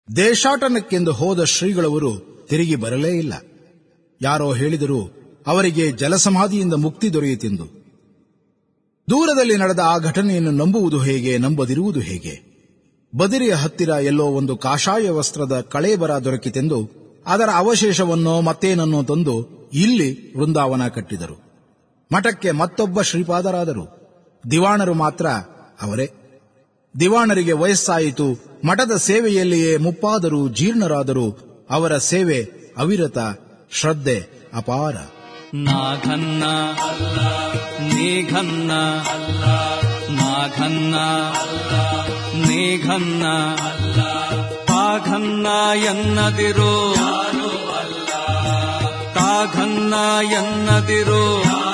ದೇಶಾಟನಕ್ಕೆಂದು ಹೋದ ಶ್ರೀಗಳವರು ತಿರುಗಿ ಬರಲೇ ಇಲ್ಲ ಯಾರೋ ಹೇಳಿದರು ಅವರಿಗೆ ಜಲಸಮಾಧಿಯಿಂದ ಮುಕ್ತಿ ದೊರೆಯಿತೆಂದು ದೂರದಲ್ಲಿ ನಡೆದ ಆ ಘಟನೆಯನ್ನು ನಂಬುವುದು ಹೇಗೆ ನಂಬದಿರುವುದು ಹೇಗೆ ಬದಿರಿಯ ಹತ್ತಿರ ಎಲ್ಲೋ ಒಂದು ಕಾಷಾಯ ವಸ್ತ್ರದ ಕಳೇಬರ ದೊರಕಿತೆಂದು ಅದರ ಅವಶೇಷವನ್ನೋ ಮತ್ತೇನನ್ನೋ ತಂದು ಇಲ್ಲಿ ವೃಂದಾವನ ಕಟ್ಟಿದರು ಮಠಕ್ಕೆ ಮತ್ತೊಬ್ಬ ಶ್ರೀಪಾದರಾದರು ದಿವಾಣರು ಮಾತ್ರ ಅವರೇ ದಿವಾಣರಿಗೆ ವಯಸ್ಸಾಯಿತು ಮಠದ ಸೇವೆಯಲ್ಲಿಯೇ ಮುಪ್ಪಾದರೂ ಜೀರ್ಣರಾದರೂ ಅವರ ಸೇವೆ ಅವಿರತ ಶ್ರದ್ಧೆ ಅಪಾರ ನಾಘನ್ನ ನೀಘನ್ನ ನಾಘನ್ನ ನೀಘನ್ನ ತಾಘನ್ನ ಎನ್ನದಿರೋ ತಾಘನ್ನ ಎನ್ನದಿರೋ